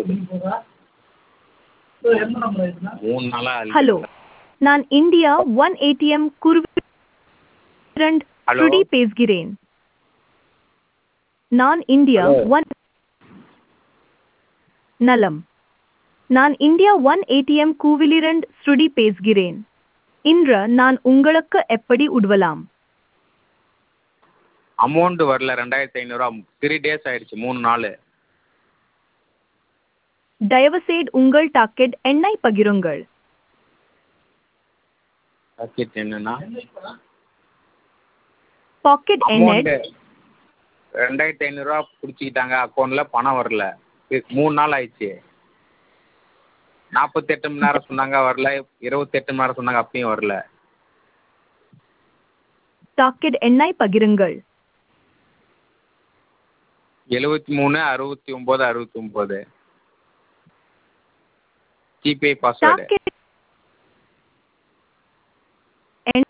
மூணு நாளா ஹலோ நான் இந்தியா ஒன் ஏடிஎம் குருவிரண்ட் Hello. ஸ்ருதி பேசுகிறேன் நான் இந்தியா Hello. ஒன் நலம் நான் இந்தியா ஒன் ஏடிஎம் கூவிலிரண்ட் ஸ்ருதி பேசுகிறேன் இன்று நான் உங்களுக்கு எப்படி உதவலாம் அமௌண்ட் வரல ரெண்டாயிரத்தி ஐநூறுரூவா த்ரீ டேஸ் ஆயிடுச்சு மூணு நாள் தயவுசெய்து உங்கள் டாக்கெட் எண்ணை பகிருங்கள் பாக்கெட் என்னன்னா பாக்கெட் அமௌண்ட் எண்ணெட் ரெண்டாயிரத்தி ஐநூறுரூவா பிடிச்சிக்கிட்டாங்க அக்கௌண்ட்டில் பணம் வரல இது மூணு நாள் ஆயிடுச்சு நாற்பத்தெட்டு மணி நேரம் சொன்னாங்க வரல இருபத்தெட்டு மணி நேரம் சொன்னாங்க அப்பயும் வரல டாக்கெட் எண்ணை பகிருங்கள் எழுபத்தி மூணு அறுபத்தி ஒம்பது அறுபத்தி ஒம்பது ஜிபே பாஸ்வேர்டு டாக்கெட் எண்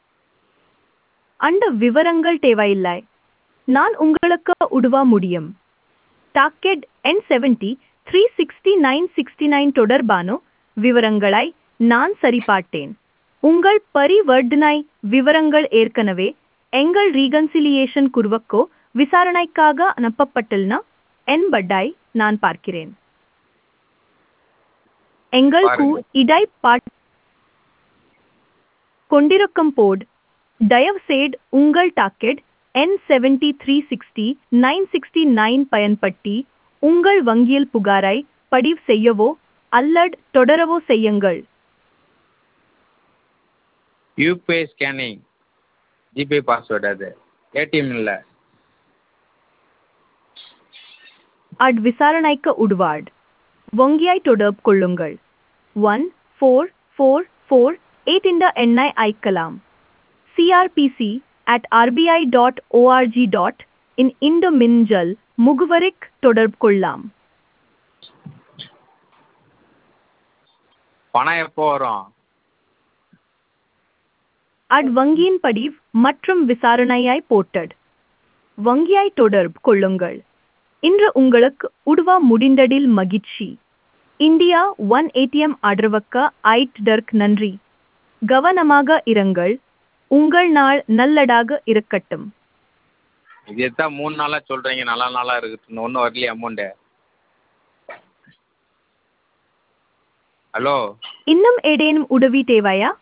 அந்த விவரங்கள் தேவையில்லை நான் உங்களுக்கு உதவ முடியும் டாக்கெட் எண் seventy three sixty nine sixty nine தொடர்பான விவரங்களை நான் சரிபார்த்தேன் உங்கள் பரிவர்த்தனை விவரங்கள் ஏற்கனவே எங்கள் ரீகன்சிலியேஷன் குருவுக்கோ விசாரணைக்காக அனுப்பப்பட்டுள்ளன என்பதை நான் பார்க்கிறேன் எங்களுக்கு பாருங்க. இடை கொண்டிருக்கும் போட் தயவுசெய்து உங்கள் டாக்கெட் என் seventy three sixty nine sixty nine பயன்படுத்தி உங்கள் வங்கியில் புகாரை பதிவு செய்யவோ அல்லது தொடரவோ செய்யுங்கள் யூபிஐ ஸ்கேனிங் ஜிபே பாஸ்வேர்டு அது ஏடிஎம் இல்லை அட் விசாரணைக்கு உட்வார்ட் வங்கியை தொடர்பு கொள்ளுங்கள் one four four four eight இந்த எண்ணை அழைக்கலாம் CRPC at RBI dot ORG dot in இந்த மின்னஞ்சல் முகவரிக்கு தொடர்பு கொள்ளலாம் பணம் எப்போ வரும் அட் வங்கியின் படிவ் மற்றும் விசாரணையாய் போட்டட் வங்கியை தொடர்பு கொள்ளுங்கள் இன்று உங்களுக்கு உதவ முடிந்ததில் மகிழ்ச்சி இந்தியா ஒன் ஏடிஎம் ஆதரவுக்கு ஐட்டர்க் நன்றி கவனமாக இருங்கள் உங்கள் நாள் நல்லதாக இருக்கட்டும் இது தான் மூணு நாளாக சொல்கிறீங்க நல்ல நாளாக இருக்குன்னு ஒன்றும் வரலையே அமௌண்ட்டு ஹலோ இன்னும் ஏதேனும் உதவி தேவையா